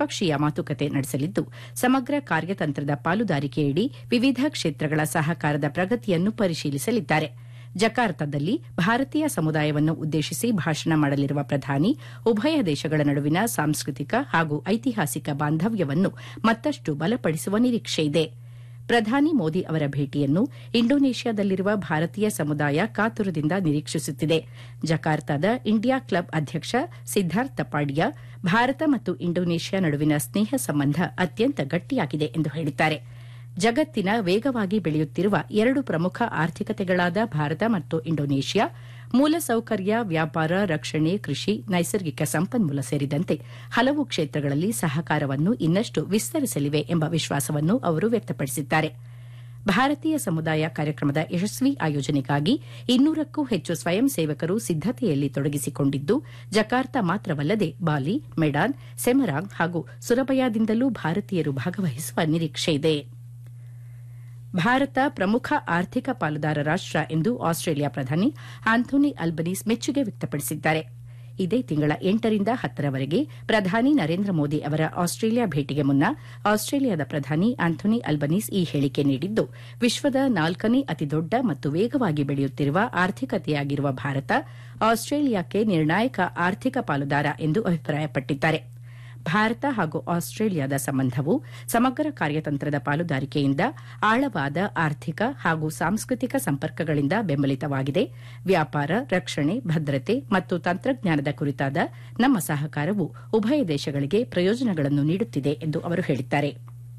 ದ್ವಿಪಕ್ಷೀಯ ಮಾತುಕತೆ ನಡೆಸಲಿದ್ದು ಸಮಗ್ರ ಕಾರ್ಯತಂತ್ರದ ಪಾಲುದಾರಿಕೆಯಡಿ ವಿವಿಧ ಕ್ಷೇತ್ರಗಳ ಸಹಕಾರದ ಪ್ರಗತಿಯನ್ನು ಪರಿಶೀಲಿಸಲಿದ್ದಾರೆ ಜಕಾರ್ತದಲ್ಲಿ ಭಾರತೀಯ ಸಮುದಾಯವನ್ನು ಉದ್ದೇಶಿಸಿ ಭಾಷಣ ಮಾಡಲಿರುವ ಪ್ರಧಾನಿ ಉಭಯ ದೇಶಗಳ ನಡುವಿನ ಸಾಂಸ್ಕೃತಿಕ ಹಾಗೂ ಐತಿಹಾಸಿಕ ಬಾಂಧವ್ಯವನ್ನು ಮತ್ತಷ್ಟು ಬಲಪಡಿಸುವ ನಿರೀಕ್ಷೆಯಿದೆ ಪ್ರಧಾನಿ ಮೋದಿ ಅವರ ಭೇಟಿಯನ್ನು ಇಂಡೋನೇಷ್ಯಾದಲ್ಲಿರುವ ಭಾರತೀಯ ಸಮುದಾಯ ಕಾತುರದಿಂದ ನಿರೀಕ್ಷಿಸುತ್ತಿದೆ ಜಕಾರ್ತಾದ ಇಂಡಿಯಾ ಕ್ಲಬ್ ಅಧ್ಯಕ್ಷ ಸಿದ್ದಾರ್ಥ್ ತಪಾಡಿಯಾ ಭಾರತ ಮತ್ತು ಇಂಡೋನೇಷ್ಯಾ ನಡುವಿನ ಸ್ನೇಹ ಸಂಬಂಧ ಅತ್ಯಂತ ಗಟ್ಟಿಯಾಗಿದೆ ಎಂದು ಹೇಳಿದ್ದಾರೆ ಜಗತ್ತಿನ ವೇಗವಾಗಿ ಬೆಳೆಯುತ್ತಿರುವ ಎರಡು ಪ್ರಮುಖ ಆರ್ಥಿಕತೆಗಳಾದ ಭಾರತ ಮತ್ತು ಇಂಡೋನೇಷ್ಯಾ ಮೂಲಸೌಕರ್ಯ ವ್ಯಾಪಾರ ರಕ್ಷಣೆ ಕೃಷಿ ನೈಸರ್ಗಿಕ ಸಂಪನ್ಮೂಲ ಸೇರಿದಂತೆ ಹಲವು ಕ್ಷೇತ್ರಗಳಲ್ಲಿ ಸಹಕಾರವನ್ನು ಇನ್ನಷ್ಟು ವಿಸ್ತರಿಸಲಿವೆ ಎಂಬ ವಿಶ್ವಾಸವನ್ನು ಅವರು ವ್ಯಕ್ತಪಡಿಸಿದ್ದಾರೆ ಭಾರತೀಯ ಸಮುದಾಯ ಕಾರ್ಯಕ್ರಮದ ಯಶಸ್ವಿ ಆಯೋಜನೆಗಾಗಿ ಇನ್ನೂರಕ್ಕೂ ಹೆಚ್ಚು ಸ್ವಯಂ ಸೇವಕರು ಸಿದ್ದತೆಯಲ್ಲಿ ತೊಡಗಿಸಿಕೊಂಡಿದ್ದು ಜಕಾರ್ತಾ ಮಾತ್ರವಲ್ಲದೆ ಬಾಲಿ ಮೆಡಾನ್ ಸೆಮರಾಂಗ್ ಹಾಗೂ ಸುರಬಯಾದಿಂದಲೂ ಭಾರತೀಯರು ಭಾಗವಹಿಸುವ ನಿರೀಕ್ಷೆಯಿದೆ ಭಾರತ ಪ್ರಮುಖ ಆರ್ಥಿಕ ಪಾಲುದಾರ ರಾಷ್ಟ ಎಂದು ಆಸ್ಟ್ರೇಲಿಯಾ ಪ್ರಧಾನಿ ಆಂಥೋನಿ ಅಲ್ಬನೀಸ್ ಮೆಚ್ಚುಗೆ ವ್ಯಕ್ತಪಡಿಸಿದ್ದಾರೆ ಇದೇ ತಿಂಗಳ ಎಂಟರಿಂದ ಹತ್ತರವರೆಗೆ ಪ್ರಧಾನಿ ನರೇಂದ್ರ ಮೋದಿ ಅವರ ಆಸ್ಟ್ರೇಲಿಯಾ ಭೇಟಿಗೆ ಮುನ್ನ ಆಸ್ಟ್ರೇಲಿಯಾದ ಪ್ರಧಾನಿ ಆಂಥೋನಿ ಅಲ್ಬನೀಸ್ ಈ ಹೇಳಿಕೆ ನೀಡಿದ್ದು ವಿಶ್ವದ ನಾಲ್ಕನೇ ಅತಿದೊಡ್ಡ ಮತ್ತು ವೇಗವಾಗಿ ಬೆಳೆಯುತ್ತಿರುವ ಆರ್ಥಿಕತೆಯಾಗಿರುವ ಭಾರತ ಆಸ್ಟ್ರೇಲಿಯಾಕ್ಕೆ ನಿರ್ಣಾಯಕ ಆರ್ಥಿಕ ಪಾಲುದಾರ ಎಂದು ಅಭಿಪ್ರಾಯಪಟ್ಟಿದ್ದಾರೆ ಭಾರತ ಹಾಗೂ ಆಸ್ಟ್ರೇಲಿಯಾದ ಸಂಬಂಧವು ಸಮಗ್ರ ಕಾರ್ಯತಂತ್ರದ ಪಾಲುದಾರಿಕೆಯಿಂದ ಆಳವಾದ ಆರ್ಥಿಕ ಹಾಗೂ ಸಾಂಸ್ಕೃತಿಕ ಸಂಪರ್ಕಗಳಿಂದ ಬೆಂಬಲಿತವಾಗಿದೆ ವ್ಯಾಪಾರ ರಕ್ಷಣೆ ಭದ್ರತೆ ಮತ್ತು ತಂತ್ರಜ್ಞಾನದ ಕುರಿತಾದ ನಮ್ಮ ಸಹಕಾರವು ಉಭಯ ದೇಶಗಳಿಗೆ ಪ್ರಯೋಜನಗಳನ್ನು ನೀಡುತ್ತಿದೆ ಎಂದು ಅವರು ಹೇಳಿದ್ದಾರೆ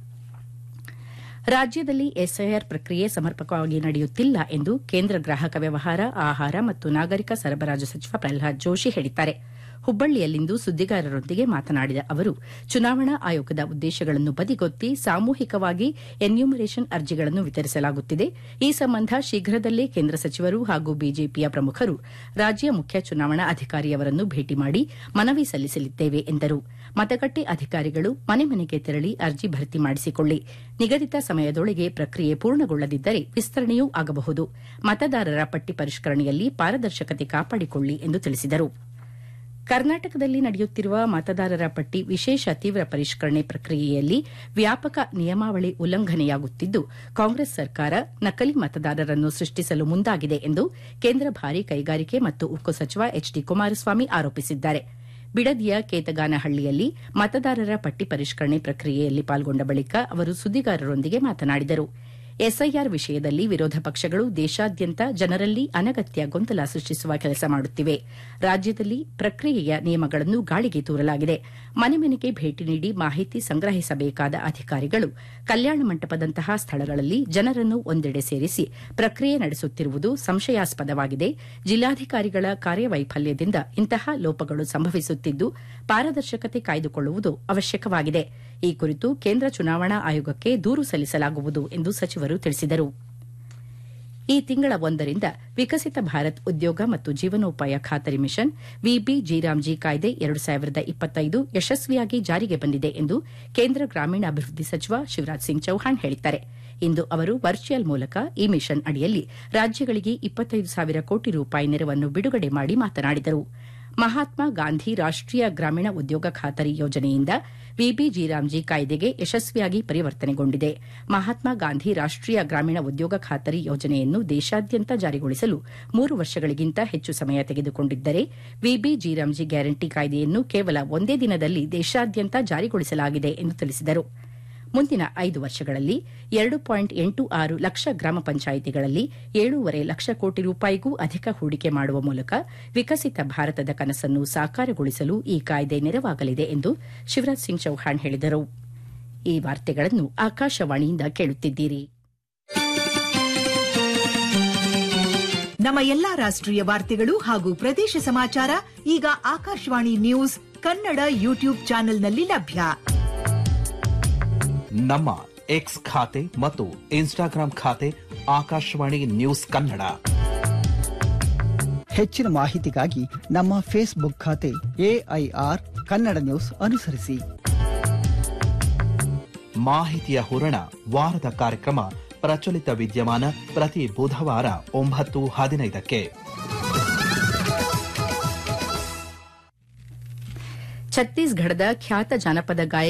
ರಾಜ್ಯದಲ್ಲಿ ಎಸ್ಐಆರ್ ಪ್ರಕ್ರಿಯೆ ಸಮರ್ಪಕವಾಗಿ ನಡೆಯುತ್ತಿಲ್ಲ ಎಂದು ಕೇಂದ್ರ ಗ್ರಾಹಕ ವ್ಯವಹಾರ ಆಹಾರ ಮತ್ತು ನಾಗರಿಕ ಸರಬರಾಜು ಸಚಿವ ಪ್ರಹ್ಲಾದ್ ಜೋಶಿ ಹೇಳಿದ್ದಾರೆ ಹುಬ್ಬಳ್ಳಿಯಲ್ಲಿಂದು ಸುದ್ದಿಗಾರರೊಂದಿಗೆ ಮಾತನಾಡಿದ ಅವರು ಚುನಾವಣಾ ಆಯೋಗದ ಉದ್ದೇಶಗಳನ್ನು ಬದಿಗೊತ್ತಿ ಸಾಮೂಹಿಕವಾಗಿ ಎನ್ಯೂಮರೇಷನ್ ಅರ್ಜಿಗಳನ್ನು ವಿತರಿಸಲಾಗುತ್ತಿದೆ ಈ ಸಂಬಂಧ ಶೀಘ್ರದಲ್ಲೇ ಕೇಂದ್ರ ಸಚಿವರು ಹಾಗೂ ಬಿಜೆಪಿಯ ಪ್ರಮುಖರು ರಾಜ್ಯ ಮುಖ್ಯ ಚುನಾವಣಾ ಅಧಿಕಾರಿಯವರನ್ನು ಭೇಟಿ ಮಾಡಿ ಮನವಿ ಸಲ್ಲಿಸಲಿದ್ದೇವೆ ಎಂದರು ಮತಗಟ್ಟೆ ಅಧಿಕಾರಿಗಳು ಮನೆ ಮನೆಗೆ ತೆರಳಿ ಅರ್ಜಿ ಭರ್ತಿ ಮಾಡಿಸಿಕೊಳ್ಳಿ ನಿಗದಿತ ಸಮಯದೊಳಗೆ ಪ್ರಕ್ರಿಯೆ ಪೂರ್ಣಗೊಳ್ಳದಿದ್ದರೆ ವಿಸ್ತರಣೆಯೂ ಆಗಬಹುದು ಮತದಾರರ ಪಟ್ಟಿ ಪರಿಷ್ಕರಣೆಯಲ್ಲಿ ಪಾರದರ್ಶಕತೆ ಕಾಪಾಡಿಕೊಳ್ಳಿ ಎಂದು ತಿಳಿಸಿದರು ಕರ್ನಾಟಕದಲ್ಲಿ ನಡೆಯುತ್ತಿರುವ ಮತದಾರರ ಪಟ್ಟಿ ವಿಶೇಷ ತೀವ್ರ ಪರಿಷ್ಕರಣೆ ಪ್ರಕ್ರಿಯೆಯಲ್ಲಿ ವ್ಯಾಪಕ ನಿಯಮಾವಳಿ ಉಲ್ಲಂಘನೆಯಾಗುತ್ತಿದ್ದು ಕಾಂಗ್ರೆಸ್ ಸರ್ಕಾರ ನಕಲಿ ಮತದಾರರನ್ನು ಸೃಷ್ಟಿಸಲು ಮುಂದಾಗಿದೆ ಎಂದು ಕೇಂದ್ರ ಭಾರಿ ಕೈಗಾರಿಕೆ ಮತ್ತು ಉಕ್ಕು ಸಚಿವ ಎಚ್ ಡಿ ಕುಮಾರಸ್ವಾಮಿ ಆರೋಪಿಸಿದ್ದಾರೆ ಬಿಡದಿಯ ಕೇತಗಾನಹಳ್ಳಿಯಲ್ಲಿ ಮತದಾರರ ಪಟ್ಟಿ ಪರಿಷ್ಕರಣೆ ಪ್ರಕ್ರಿಯೆಯಲ್ಲಿ ಪಾಲ್ಗೊಂಡ ಬಳಿಕ ಅವರು ಸುದ್ದಿಗಾರರೊಂದಿಗೆ ಮಾತನಾಡಿದರು ಎಸ್ಐಆರ್ ವಿಷಯದಲ್ಲಿ ವಿರೋಧ ಪಕ್ಷಗಳು ದೇಶಾದ್ಯಂತ ಜನರಲ್ಲಿ ಅನಗತ್ಯ ಗೊಂದಲ ಸೃಷ್ಟಿಸುವ ಕೆಲಸ ಮಾಡುತ್ತಿವೆ ರಾಜ್ಯದಲ್ಲಿ ಪ್ರಕ್ರಿಯೆಯ ನಿಯಮಗಳನ್ನು ಗಾಳಿಗೆ ತೂರಲಾಗಿದೆ ಮನೆ ಮನೆಗೆ ಭೇಟಿ ನೀಡಿ ಮಾಹಿತಿ ಸಂಗ್ರಹಿಸಬೇಕಾದ ಅಧಿಕಾರಿಗಳು ಕಲ್ಯಾಣ ಮಂಟಪದಂತಹ ಸ್ಥಳಗಳಲ್ಲಿ ಜನರನ್ನು ಒಂದೆಡೆ ಸೇರಿಸಿ ಪ್ರಕ್ರಿಯೆ ನಡೆಸುತ್ತಿರುವುದು ಸಂಶಯಾಸ್ಪದವಾಗಿದೆ ಜಿಲ್ಲಾಧಿಕಾರಿಗಳ ಕಾರ್ಯವೈಫಲ್ಯದಿಂದ ಇಂತಹ ಲೋಪಗಳು ಸಂಭವಿಸುತ್ತಿದ್ದು ಪಾರದರ್ಶಕತೆ ಕಾಯ್ದುಕೊಳ್ಳುವುದು ಅವಶ್ಯಕವಾಗಿದೆ ಈ ಕುರಿತು ಕೇಂದ್ರ ಚುನಾವಣಾ ಆಯೋಗಕ್ಕೆ ದೂರು ಸಲ್ಲಿಸಲಾಗುವುದು ಎಂದು ಸಚಿವರು ತಿಳಿಸಿದರು ಈ ತಿಂಗಳ ಒಂದರಿಂದ ವಿಕಸಿತ ಭಾರತ್ ಉದ್ಯೋಗ ಮತ್ತು ಜೀವನೋಪಾಯ ಖಾತರಿ ಮಿಷನ್ ವಿಬಿ ಜಿರಾಮ್ಜಿ ಕಾಯ್ದೆ ಎರಡು ಸಾವಿರದ ಇಪ್ಪತ್ತೈದು ಯಶಸ್ವಿಯಾಗಿ ಜಾರಿಗೆ ಬಂದಿದೆ ಎಂದು ಕೇಂದ್ರ ಗ್ರಾಮೀಣಾಭಿವೃದ್ಧಿ ಸಚಿವ ಶಿವರಾಜ್ ಸಿಂಗ್ ಚೌಹಾಣ್ ಹೇಳಿದ್ದಾರೆ ಇಂದು ಅವರು ವರ್ಚುವಲ್ ಮೂಲಕ ಈ ಮಿಷನ್ ಅಡಿಯಲ್ಲಿ ರಾಜ್ಯಗಳಿಗೆ ಇಪ್ಪತ್ತೈದು ಸಾವಿರ ಕೋಟಿ ರೂಪಾಯಿ ನೆರವನ್ನು ಬಿಡುಗಡೆ ಮಾಡಿ ಮಾತನಾಡಿದರು ಮಹಾತ್ಮ ಗಾಂಧಿ ರಾಷ್ಟೀಯ ಗ್ರಾಮೀಣ ಉದ್ಯೋಗ ಖಾತರಿ ಯೋಜನೆಯಿಂದ ವಿಬಿಜಿರಾಮ್ಜಿ ಕಾಯ್ದೆಗೆ ಯಶಸ್ವಿಯಾಗಿ ಪರಿವರ್ತನೆಗೊಂಡಿದೆ ಮಹಾತ್ಮ ಗಾಂಧಿ ರಾಷ್ಟೀಯ ಗ್ರಾಮೀಣ ಉದ್ಯೋಗ ಖಾತರಿ ಯೋಜನೆಯನ್ನು ದೇಶಾದ್ಯಂತ ಜಾರಿಗೊಳಿಸಲು ಮೂರು ವರ್ಷಗಳಿಗಿಂತ ಹೆಚ್ಚು ಸಮಯ ತೆಗೆದುಕೊಂಡಿದ್ದರೆ ವಿಬಿಜಿರಾಮ್ಜಿ ಗ್ಯಾರಂಟಿ ಕಾಯ್ದೆಯನ್ನು ಕೇವಲ ಒಂದೇ ದಿನದಲ್ಲಿ ದೇಶಾದ್ಯಂತ ಜಾರಿಗೊಳಿಸಲಾಗಿದೆ ಎಂದು ತಿಳಿಸಿದರು ಮುಂದಿನ ಐದು ವರ್ಷಗಳಲ್ಲಿ ಎರಡು ಪಾಯಿಂಟ್ ಎಂಟು ಆರು ಲಕ್ಷ ಗ್ರಾಮ ಪಂಚಾಯಿತಿಗಳಲ್ಲಿ ಏಳೂವರೆ ಲಕ್ಷ ಕೋಟಿ ರೂಪಾಯಿಗೂ ಅಧಿಕ ಹೂಡಿಕೆ ಮಾಡುವ ಮೂಲಕ ವಿಕಸಿತ ಭಾರತದ ಕನಸನ್ನು ಸಾಕಾರಗೊಳಿಸಲು ಈ ಕಾಯ್ದೆ ನೆರವಾಗಲಿದೆ ಎಂದು ಶಿವರಾಜ್ ಸಿಂಗ್ ಚೌಹಾಣ್ ಹೇಳಿದರು ಈ ವಾರ್ತೆಗಳನ್ನು ಆಕಾಶವಾಣಿಯಿಂದ ಕೇಳುತ್ತಿದ್ದೀರಿ ನಮ್ಮ ಎಲ್ಲಾ ರಾಷ್ಟ್ರೀಯ ವಾರ್ತೆಗಳು ಹಾಗೂ ಪ್ರದೇಶ ಸಮಾಚಾರ ಈಗ ಆಕಾಶವಾಣಿ ನ್ಯೂಸ್ ಕನ್ನಡ ಯೂಟ್ಯೂಬ್ ಚಾನೆಲ್ನಲ್ಲಿ ಲಭ್ಯ ನಮ್ಮ ಎಕ್ಸ್ ಖಾತೆ ಮತ್ತು ಇನ್ಸ್ಟಾಗ್ರಾಂ ಖಾತೆ ಆಕಾಶವಾಣಿ ನ್ಯೂಸ್ ಕನ್ನಡ ಹೆಚ್ಚಿನ ಮಾಹಿತಿಗಾಗಿ ನಮ್ಮ ಫೇಸ್ಬುಕ್ ಖಾತೆ ಎಐಆರ್ ಕನ್ನಡ ನ್ಯೂಸ್ ಅನುಸರಿಸಿ ಮಾಹಿತಿಯ ಹೂರಣ ವಾರದ ಕಾರ್ಯಕ್ರಮ ಪ್ರಚಲಿತ ವಿದ್ಯಮಾನ ಪ್ರತಿ ಬುಧವಾರ ಒಂಬತ್ತು ಹದಿನೈದಕ್ಕೆ ಛತ್ತೀಸ್ಗಢದ ಖ್ಯಾತ ಜಾನಪದ ಗಾಯಕ